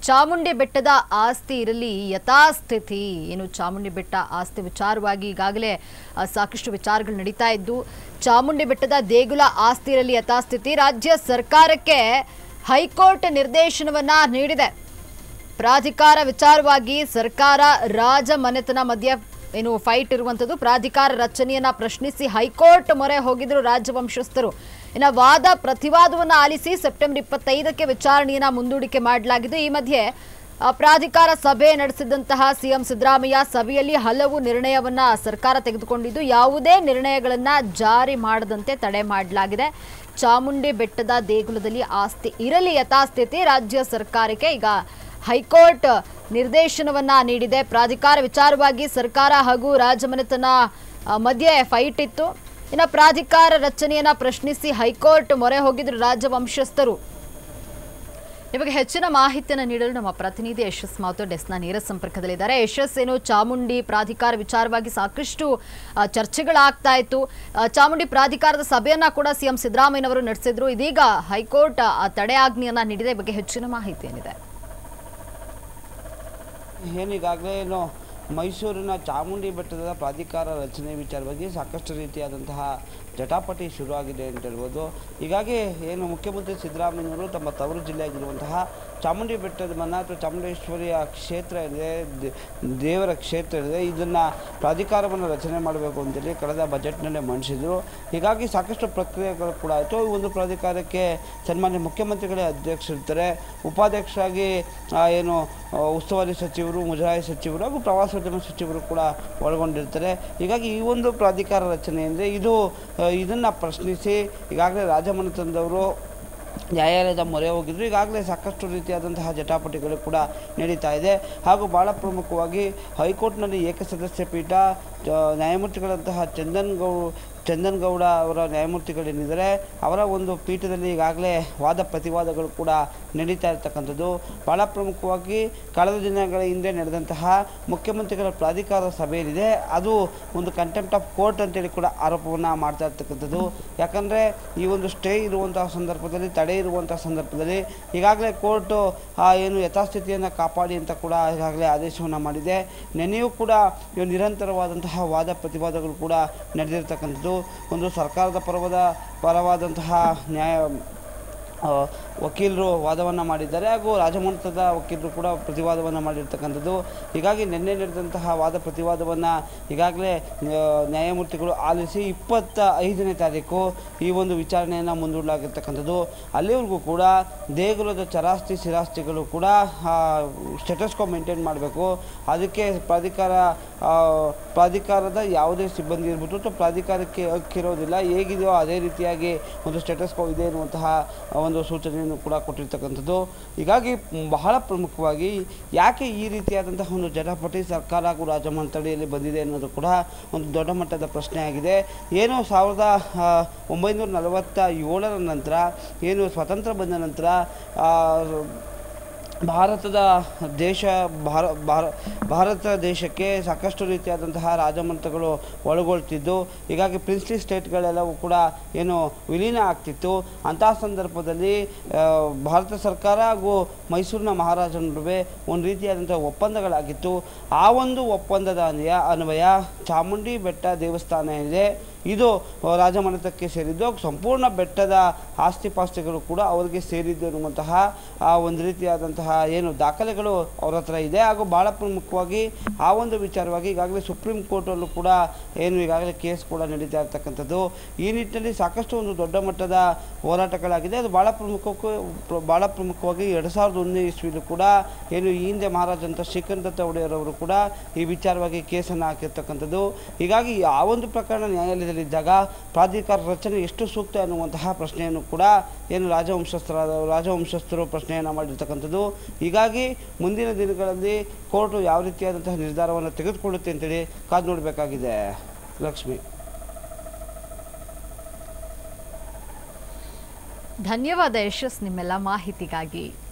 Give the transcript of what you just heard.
ಚಾಮುಂಡಿ ಬೆಟ್ಟದ ಆಸ್ತಿ ಇರಲಿ ಯಥಾಸ್ಥಿತಿ ಏನು ಚಾಮುಂಡಿ ಬೆಟ್ಟ ಆಸ್ತಿ ವಿಚಾರವಾಗಿ ಈಗಾಗಲೇ ಆ, ಸಾಕಷ್ಟು ವಿಚಾರಗಳು ನಡೀತಾ ಇದ್ದು ಚಾಮುಂಡಿ ಬೆಟ್ಟದ ದೇಗುಲ ಆಸ್ತಿ ಇರಲಿ ಯಥಾಸ್ಥಿತಿ ರಾಜ್ಯ ಸರ್ಕಾರಕ್ಕೆ ಹೈಕೋರ್ಟ್ ನಿರ್ದೇಶನವನ್ನ ನೀಡಿದೆ ಪ್ರಾಧಿಕಾರ ವಿಚಾರವಾಗಿ ಸರ್ಕಾರ ರಾಜ ಮನೆತನ ಮಧ್ಯ ಏನು ಫೈಟ್ ಇರುವಂಥದ್ದು ಪ್ರಾಧಿಕಾರ ರಚನೆಯನ್ನ ಪ್ರಶ್ನಿಸಿ ಹೈಕೋರ್ಟ್ ಮೊರೆ ಹೋಗಿದ್ರು ರಾಜವಂಶಸ್ಥರು ಇನ್ನ ವಾದ ಪ್ರತಿವಾದವನ್ನ ಆಲಿಸಿ ಸೆಪ್ಟೆಂಬರ್ ಇಪ್ಪತ್ತೈದಕ್ಕೆ ವಿಚಾರಣೆಯನ್ನ ಮುಂದೂಡಿಕೆ ಮಾಡಲಾಗಿದ್ದು ಈ ಮಧ್ಯೆ ಆ, ಪ್ರಾಧಿಕಾರ ಸಭೆ ನಡೆಸಿದಂತಹ ಸಿಎಂ ಸಿದ್ದರಾಮಯ್ಯ ಸಭೆಯಲ್ಲಿ ಹಲವು ನಿರ್ಣಯವನ್ನ ಸರ್ಕಾರ ತೆಗೆದುಕೊಂಡಿದ್ದು ಯಾವುದೇ ನಿರ್ಣಯಗಳನ್ನ ಜಾರಿ ಮಾಡದಂತೆ ತಡೆ ಮಾಡಲಾಗಿದೆ ಚಾಮುಂಡಿ ಬೆಟ್ಟದ ದೇಗುಲದಲ್ಲಿ ಆಸ್ತಿ ಇರಲಿ ಯಥಾಸ್ಥಿತಿ ರಾಜ್ಯ ಸರ್ಕಾರಕ್ಕೆ ಈಗ ಹೈಕೋರ್ಟ್ ನಿರ್ದೇಶನವನ್ನ ನೀಡಿದೆ ಪ್ರಾಧಿಕಾರ ವಿಚಾರವಾಗಿ ಸರ್ಕಾರ ಹಾಗೂ ರಾಜಮನೆತನ ಆ, ಮಧ್ಯೆ ಫೈಟ್ ಇತ್ತು ಇನ್ನು ಪ್ರಾಧಿಕಾರ ರಚನೆಯನ್ನ ಪ್ರಶ್ನಿಸಿ ಹೈಕೋರ್ಟ್ ಮೊರೆ ಹೋಗಿದ್ರು ರಾಜವಂಶಸ್ಥರು ನಿಮಗೆ ಹೆಚ್ಚಿನ ಮಾಹಿತಿಯನ್ನು ನೀಡಲು ನಮ್ಮ ಪ್ರತಿನಿಧಿ ಯಶಸ್ ಮಾತು ಡೆಸ್ನ ನೇರ ಸಂಪರ್ಕದಲ್ಲಿದ್ದಾರೆ ಯಶಸ್ ಏನು ಚಾಮುಂಡಿ ಪ್ರಾಧಿಕಾರ ವಿಚಾರವಾಗಿ ಸಾಕಷ್ಟು ಆ, ಚರ್ಚೆಗಳಾಗ್ತಾ ಇತ್ತು ಆ, ಚಾಮುಂಡಿ ಪ್ರಾಧಿಕಾರದ ಸಭೆಯನ್ನ ಕೂಡ ಸಿಎಂ ಸಿದ್ದರಾಮಯ್ಯನವರು ನಡೆಸಿದ್ರು ಇದೀಗ ಹೈಕೋರ್ಟ್ ಆ ತಡೆ ಆಜ್ಞೆಯನ್ನ ನೀಡಿದೆ ಈ ಬಗ್ಗೆ ಹೆಚ್ಚಿನ ಮಾಹಿತಿ ಏನಿದೆ ಏನೀಗಾಗಲೇ ಏನು ಮೈಸೂರಿನ ಚಾಮುಂಡಿ ಬೆಟ್ಟದ ಪ್ರಾಧಿಕಾರ ರಚನೆ ವಿಚಾರವಾಗಿ ಸಾಕಷ್ಟು ರೀತಿಯಾದಂತಹ ಜಟಾಪಟಿ ಶುರುವಾಗಿದೆ ಅಂತ ಹೇಳ್ಬೋದು ಹೀಗಾಗಿ ಏನು ಮುಖ್ಯಮಂತ್ರಿ ಸಿದ್ದರಾಮಯ್ಯವರು ತಮ್ಮ ತವರು ಜಿಲ್ಲೆಯಾಗಿರುವಂತಹ ಚಾಮುಂಡಿ ಬೆಟ್ಟದ ಮನ ಅಥವಾ ಚಾಮುಂಡೇಶ್ವರಿಯ ಕ್ಷೇತ್ರ ಇದೆ ದೇ- ದೇವರ ಕ್ಷೇತ್ರ ಇದೆ ಇದನ್ನು ಪ್ರಾಧಿಕಾರವನ್ನು ರಚನೆ ಮಾಡಬೇಕು ಅಂತೇಳಿ ಕಳೆದ ಬಜೆಟ್ನಲ್ಲೇ ಮಂಡಿಸಿದರು ಹೀಗಾಗಿ ಸಾಕಷ್ಟು ಪ್ರಕ್ರಿಯೆಗಳು ಕೂಡ ಆಯಿತು ಈ ಒಂದು ಪ್ರಾಧಿಕಾರಕ್ಕೆ ಸನ್ಮಾನ್ಯ ಮುಖ್ಯಮಂತ್ರಿಗಳೇ ಅಧ್ಯಕ್ಷರಿರ್ತಾರೆ ಉಪಾಧ್ಯಕ್ಷರಾಗಿ ಆ, ಏನು ಆ, ಉಸ್ತುವಾರಿ ಸಚಿವರು ಮುಜರಾಯಿ ಸಚಿವರು ಹಾಗೂ ಪ್ರವಾಸೋದ್ಯಮ ಸಚಿವರು ಕೂಡ ಒಳಗೊಂಡಿರ್ತಾರೆ ಹೀಗಾಗಿ ಈ ಒಂದು ಪ್ರಾಧಿಕಾರ ರಚನೆ ಅಂದರೆ ಇದು ಇದನ್ನು ಪ್ರಶ್ನಿಸಿ ಈಗಾಗಲೇ ರಾಜಮನೆತನದವರು ನ್ಯಾಯಾಲಯದ ಮೊರೆ ಹೋಗಿದ್ರು ಈಗಾಗಲೇ ಸಾಕಷ್ಟು ರೀತಿಯಾದಂತಹ ಜಟಾಪಟಿಗಳು ಕೂಡ ನಡೀತಾ ಇದೆ ಹಾಗೂ ಭಾಳ ಪ್ರಮುಖವಾಗಿ ಹೈಕೋರ್ಟ್ನಲ್ಲಿ ಏಕಸದಸ್ಯ ಪೀಠ ಆ, ನ್ಯಾಯಮೂರ್ತಿಗಳಂತಹ ಚಂದನ್ ಗೌ ಚಂದನ್ ಗೌಡ ಅವರ ನ್ಯಾಯಮೂರ್ತಿಗಳೇನಿದ್ದಾರೆ ಅವರ ಒಂದು ಪೀಠದಲ್ಲಿ ಈಗಾಗಲೇ ವಾದ ಪ್ರತಿವಾದಗಳು ಕೂಡ ನಡೀತಾ ಇರ್ತಕ್ಕಂಥದ್ದು ಭಾಳ ಪ್ರಮುಖವಾಗಿ ಕಳೆದ ದಿನಗಳ ಹಿಂದೆ ನಡೆದಂತಹ ಮುಖ್ಯಮಂತ್ರಿಗಳ ಪ್ರಾಧಿಕಾರ ಸಭೆ ಏನಿದೆ ಅದು ಒಂದು ಕಂಟೆಂಪ್ಟ್ ಆಫ್ ಕೋರ್ಟ್ ಅಂತೇಳಿ ಕೂಡ ಆರೋಪವನ್ನು ಮಾಡ್ತಾ ಇರ್ತಕ್ಕಂಥದ್ದು ಯಾಕಂದರೆ ಈ ಒಂದು ಸ್ಟೇ ಇರುವಂತಹ ಸಂದರ್ಭದಲ್ಲಿ ತಡೆ ಇರುವಂತಹ ಸಂದರ್ಭದಲ್ಲಿ ಈಗಾಗಲೇ ಕೋರ್ಟು ಆ ಏನು ಯಥಾಸ್ಥಿತಿಯನ್ನು ಕಾಪಾಡಿ ಅಂತ ಕೂಡ ಈಗಾಗಲೇ ಆದೇಶವನ್ನು ಮಾಡಿದೆ ನೆನೆಯೂ ಕೂಡ ಇವು ನಿರಂತರವಾದಂತಹ ವಾದ ಪ್ರತಿವಾದಗಳು ಕೂಡ ನಡೆದಿರ್ತಕ್ಕಂಥದ್ದು ಒಂದು ಸರ್ಕಾರದ ಪರವಾದ ಪರವಾದಂತಹ ನ್ಯಾಯ ಆ, ವಕೀಲರು ವಾದವನ್ನು ಮಾಡಿದ್ದಾರೆ ಹಾಗೂ ರಾಜಮಂತ್ರದ ವಕೀಲರು ಕೂಡ ಪ್ರತಿವಾದವನ್ನು ಮಾಡಿರ್ತಕ್ಕಂಥದ್ದು ಹೀಗಾಗಿ ನಿನ್ನೆ ನಡೆದಂತಹ ವಾದ ಪ್ರತಿವಾದವನ್ನು ಈಗಾಗಲೇ ಆ, ನ್ಯಾಯಮೂರ್ತಿಗಳು ಆಲಿಸಿ ಇಪ್ಪತ್ತ ಐದನೇ ತಾರೀಕು ಈ ಒಂದು ವಿಚಾರಣೆಯನ್ನು ಮುಂದೂಡಲಾಗಿರ್ತಕ್ಕಂಥದ್ದು ಅಲ್ಲಿವರೆಗೂ ಕೂಡ ದೇಗುಲದ ಚರಾಸ್ತಿ ಸ್ಥಿರಾಸ್ತಿಗಳು ಕೂಡ ಸ್ಟೇಟಸ್ಕೋ ಮೇಂಟೈನ್ ಮಾಡಬೇಕು ಅದಕ್ಕೆ ಪ್ರಾಧಿಕಾರ ಆ, ಪ್ರಾಧಿಕಾರದ ಯಾವುದೇ ಸಿಬ್ಬಂದಿ ಇರ್ಬೋದು ಅಥವಾ ಪ್ರಾಧಿಕಾರಕ್ಕೆ ಹಕ್ಕಿರೋದಿಲ್ಲ ಹೇಗಿದೆಯೋ ಅದೇ ರೀತಿಯಾಗಿ ಒಂದು ಸ್ಟೇಟಸ್ಕೋ ಇದೆ ಎನ್ನುವಂತಹ ಒಂದು ಸೂಚನೆಯನ್ನು ಕೂಡ ಕೊಟ್ಟಿರ್ತಕ್ಕಂಥದ್ದು ಹೀಗಾಗಿ ಮ್, ಬಹಳ ಪ್ರಮುಖವಾಗಿ ಯಾಕೆ ಈ ರೀತಿಯಾದಂತಹ ಒಂದು ಜಟಾಪಟಿ ಸರ್ಕಾರ ಹಾಗೂ ರಾಜಮಂತಳಿಯಲ್ಲಿ ಬಂದಿದೆ ಅನ್ನೋದು ಕೂಡ ಒಂದು ದೊಡ್ಡ ಮಟ್ಟದ ಪ್ರಶ್ನೆ ಆಗಿದೆ ಏನು ಸಾವಿರದ ಆ, ಒಂಬೈನೂರ ನಲವತ್ತ ಏಳರ ನಂತರ ಏನು ಸ್ವತಂತ್ರ ಬಂದ ನಂತರ ಆ, ಭಾರತದ ದೇಶ ಭಾರ ಭಾರ ಭಾರತ ದೇಶಕ್ಕೆ ಸಾಕಷ್ಟು ರೀತಿಯಾದಂತಹ ರಾಜಮಂತ್ರಗಳು ಒಳಗೊಳ್ತಿದ್ದು ಹೀಗಾಗಿ ಪ್ರಿನ್ಸ್ಲಿ ಸ್ಟೇಟ್ಗಳೆಲ್ಲವೂ ಕೂಡ ಏನು ವಿಲೀನ ಆಗ್ತಿತ್ತು ಅಂತಹ ಸಂದರ್ಭದಲ್ಲಿ ಆ, ಭಾರತ ಸರ್ಕಾರ ಹಾಗೂ ಮೈಸೂರಿನ ಮಹಾರಾಜರ ನಡುವೆ ಒಂದು ರೀತಿಯಾದಂಥ ಒಪ್ಪಂದಗಳಾಗಿತ್ತು ಆ ಒಂದು ಒಪ್ಪಂದದ ಅನ್ವಯ ಅನ್ವಯ ಚಾಮುಂಡಿ ಬೆಟ್ಟ ದೇವಸ್ಥಾನ ಇದೆ ಇದು ಆ, ರಾಜಮನೆತಕ್ಕೆ ಸೇರಿದ್ದು ಸಂಪೂರ್ಣ ಬೆಟ್ಟದ ಆಸ್ತಿ ಪಾಸ್ತಿಗಳು ಕೂಡ ಅವರಿಗೆ ಸೇರಿದ್ದು ಅನ್ನುವಂತಹ ಆ ಒಂದು ರೀತಿಯಾದಂತಹ ಏನು ದಾಖಲೆಗಳು ಅವ್ರ ಹತ್ರ ಇದೆ ಹಾಗೂ ಭಾಳ ಪ್ರಮುಖವಾಗಿ ಆ ಒಂದು ವಿಚಾರವಾಗಿ ಈಗಾಗಲೇ ಸುಪ್ರೀಂ ಕೋರ್ಟಲ್ಲೂ ಕೂಡ ಏನು ಈಗಾಗಲೇ ಕೇಸ್ ಕೂಡ ನಡೀತಾ ಇರ್ತಕ್ಕಂಥದ್ದು ಈ ನಿಟ್ಟಿನಲ್ಲಿ ಸಾಕಷ್ಟು ಒಂದು ದೊಡ್ಡ ಮಟ್ಟದ ಹೋರಾಟಗಳಾಗಿದೆ ಅದು ಭಾಳ ಪ್ರಮುಖಕ್ಕೂ ಪ್ರ- ಭಾಳ ಪ್ರಮುಖವಾಗಿ ಎರಡು ಸಾವಿರದ ಒಂದನೇ ಇಸ್ವಿಲೂ ಕೂಡ ಏನು ಈ ಹಿಂದೆ ಮಹಾರಾಜ ಅಂತ ಶ್ರೀಕಂಠ ದತ್ತ ಒಡೆಯರ್ ಅವರು ಕೂಡ ಈ ವಿಚಾರವಾಗಿ ಕೇಸನ್ನು ಹಾಕಿರ್ತಕ್ಕಂಥದ್ದು ಹೀಗಾಗಿ ಆ ಒಂದು ಪ್ರಕರಣ ನ್ಯಾಯಾಲಯದಲ್ಲಿದ್ದಾಗ ಪ್ರಾಧಿಕಾರ ರಚನೆ ಎಷ್ಟು ಸೂಕ್ತ ಅನ್ನುವಂತಹ ಪ್ರಶ್ನೆಯನ್ನು ಕೂಡ ಏನು ರಾಜವಂಶಸ್ಥರಾದ ರಾಜವಂಶಸ್ಥರು ಪ್ರಶ್ನೆಯನ್ನು ಮಾಡಿರ್ತಕ್ಕಂಥದ್ದು ಹೀಗಾಗಿ ಮುಂದಿನ ದಿನಗಳಲ್ಲಿ ಕೋರ್ಟು ಯಾವ ರೀತಿಯಾದಂತಹ ನಿರ್ಧಾರವನ್ನು ತೆಗೆದುಕೊಳ್ಳುತ್ತೆ ಅಂತೇಳಿ ಕಾದು ನೋಡಬೇಕಾಗಿದೆ ಲಕ್ಷ್ಮಿ ಧನ್ಯವಾದ ಯಶಸ್ ನಿಮ್ಮೆಲ್ಲ ಮಾಹಿತಿಗಾಗಿ